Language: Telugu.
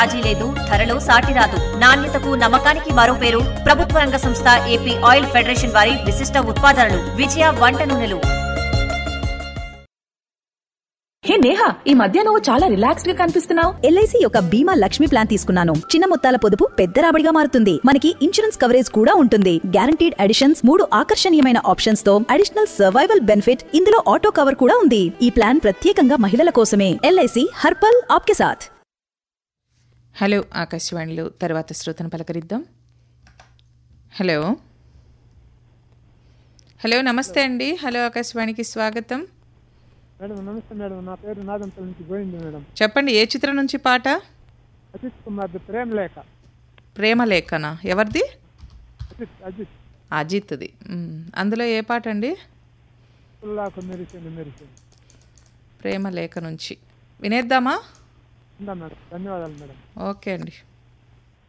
రాజీ లేదు ధరలో సాటి రాదు నాణ్యతకు నమ్మకానికి మరో పేరు ప్రభుత్వ రంగ సంస్థ ఏపీ ఆయిల్ ఫెడరేషన్ వారి విశిష్ట ఉత్పాదనలు విజయ వంట నూనెలు హే నేహా ఈ మధ్య నువ్వు చాలా రిలాక్స్డ్ గా కనిపిస్తున్నావు ఎల్ఐసి యొక్క బీమా లక్ష్మి ప్లాన్ తీసుకున్నాను చిన్న మొత్తాల పొదుపు పెద్ద రాబడిగా మారుతుంది మనకి ఇన్సూరెన్స్ కవరేజ్ కూడా ఉంటుంది గ్యారంటీడ్ అడిషన్స్ మూడు ఆకర్షణీయమైన ఆప్షన్స్ తో అడిషనల్ సర్వైవల్ బెనిఫిట్ ఇందులో ఆటో కవర్ కూడా ఉంది ఈ ప్లాన్ ప్రత్యేకంగా మహిళల కోసమే ఎల్ఐసి హర్పల్ ఆప్కే సాథ్ హలో ఆకాశవాణిలో తర్వాత శ్రోతను పలకరిద్దాం హలో హలో నమస్తే అండి హలో ఆకాశవాణికి స్వాగతం మేడం నమస్తే మేడం నా పేరు నాదంపల్లి నుంచి గోవింది మేడం చెప్పండి ఏ చిత్రం నుంచి పాట అజిత్ కుమార్ ప్రేమ లేఖ ప్రేమ లేఖన ఎవరిది అజిత్ అజిత్ అజిత్ది మ్, అందులో ఏ పాట అండి పుల్లాకు మెరిసింది మెరిసింది ప్రేమ లేఖ నుంచి వినేద్దామా ఉందా మేడం ధన్యవాదాలు మేడం ఓకే అండి